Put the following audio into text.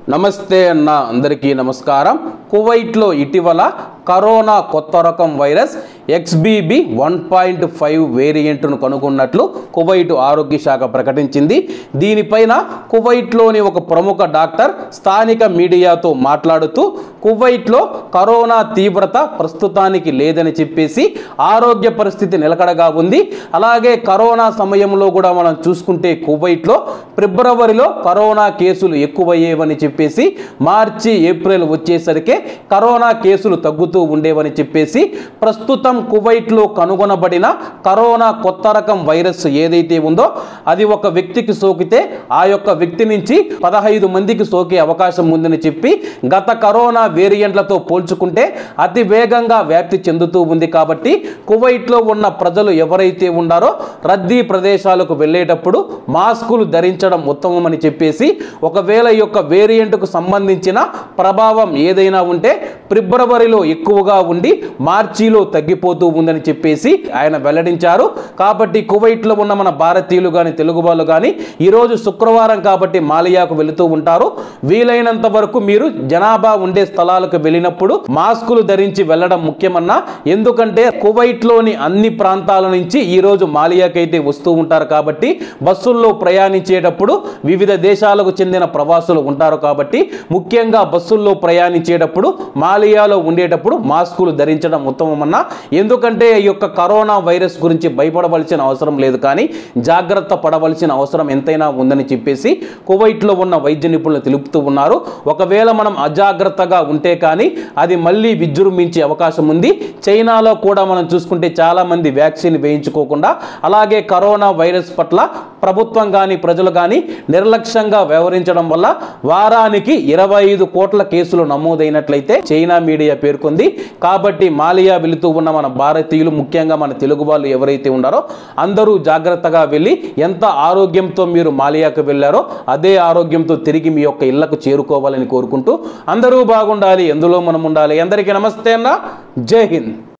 నమస్తే అన్న అందరికీ నమస్కారం కువైట్లో ఇటీవల కరోనా కొత్త రకం virus XBB one point five వేరియంట్ను కనుగొన్నట్లు కువైట్ ఆరోగ్య శాఖ ప్రకటించింది దీనిపైన కువైట్లోని ఒక ప్రముఖ డాక్టర్ స్థానిక మీడియాతో మాట్లాడుతూ కువైట్లో కరోనా తీవ్రత ప్రస్తుతానికి లేదని చెప్పేసి ఆరోగ్య పరిస్థితి నిలకడగా ఉంది అలాగే కరోనా సమయంలో కూడా మనం చూసుకుంటే కువైట్లో ఫిబ్రవరిలో కరోనా కేసులు ఎక్కువయ్యేవని చెప్పేసి మార్చి ఏప్రిల్ వచ్చేసరికి కరోనా కేసులు తగ్గుతూ ఉండేవని చెప్పేసి ప్రస్తుతం కువైట్లో కనుగొనబడిన కరోనా కొత్త రకం వైరస్ ఏదైతే ఉందో అది ఒక వ్యక్తికి సోకితే ఆ యొక్క వ్యక్తి నుంచి పదహైదు మందికి సోకే అవకాశం ఉందని చెప్పి గత కరోనా వేరియంట్లతో పోల్చుకుంటే అతి వేగంగా వ్యాప్తి చెందుతూ ఉంది కాబట్టి కువైట్లో ఉన్న ప్రజలు ఎవరైతే ఉన్నారో రద్దీ ప్రదేశాలకు వెళ్ళేటప్పుడు మాస్కులు ధరించడం ఉత్తమమని చెప్పేసి ఒకవేళ ఈ యొక్క వేరియంట్కు సంబంధించిన ప్రభావం ఏదైనా ఉంటే ఫిబ్రవరిలో ఎక్కువగా ఉండి మార్చిలో తగ్గిపోతూ ఉందని చెప్పేసి ఆయన వెల్లడించారు కాబట్టి కువైట్లో ఉన్న మన భారతీయులు కానీ తెలుగు వాళ్ళు కానీ ఈరోజు శుక్రవారం కాబట్టి మాలియాకు వెళుతూ ఉంటారు వీలైనంత వరకు మీరు జనాభా ఉండే స్థలాలకు వెళ్ళినప్పుడు మాస్కులు ధరించి వెళ్ళడం ముఖ్యమన్నా ఎందుకంటే కువైట్లోని అన్ని ప్రాంతాల నుంచి ఈరోజు మాలియాకైతే వస్తూ ఉంటారు కాబట్టి బస్సుల్లో ప్రయాణించేటప్పుడు వివిధ దేశాలకు చెందిన ప్రవాసులు ఉంటారు కాబట్టి ముఖ్యంగా బస్సుల్లో ప్రయాణించేటప్పుడు మాలియాలో ఉండేటప్పుడు మాస్కులు ధరించడం ఉత్తమమన్నా ఎందుకంటే ఈ యొక్క కరోనా వైరస్ గురించి భయపడవలసిన అవసరం లేదు కానీ జాగ్రత్త పడవలసిన అవసరం ఎంతైనా ఉందని చెప్పేసి కువైట్లో ఉన్న వైద్య నిపుణులు తెలుపుతూ ఉన్నారు ఒకవేళ మనం అజాగ్రత్తగా ఉంటే కానీ అది మళ్ళీ విజృంభించే అవకాశం ఉంది చైనాలో కూడా మనం చూసుకుంటే చాలా మంది వ్యాక్సిన్ వేయించుకోకుండా అలాగే కరోనా వైరస్ పట్ల ప్రభుత్వం కానీ ప్రజలు కానీ నిర్లక్ష్యంగా వ్యవహరించడం వల్ల వారానికి ఇరవై ఐదు కోట్ల కేసులు నమోదైనట్లయితే చైనా మీడియా పేర్కొంది కాబట్టి మాలియా వెళుతూ ఉన్న మన భారతీయులు ముఖ్యంగా మన తెలుగు వాళ్ళు ఎవరైతే ఉన్నారో అందరూ జాగ్రత్తగా వెళ్ళి ఎంత ఆరోగ్యంతో మీరు మాలియాకు వెళ్ళారో అదే ఆరోగ్యంతో తిరిగి మీ యొక్క ఇళ్లకు చేరుకోవాలని కోరుకుంటూ అందరూ బాగుండాలి ఎందులో మనం ఉండాలి అందరికీ నమస్తే అన్న జై హింద్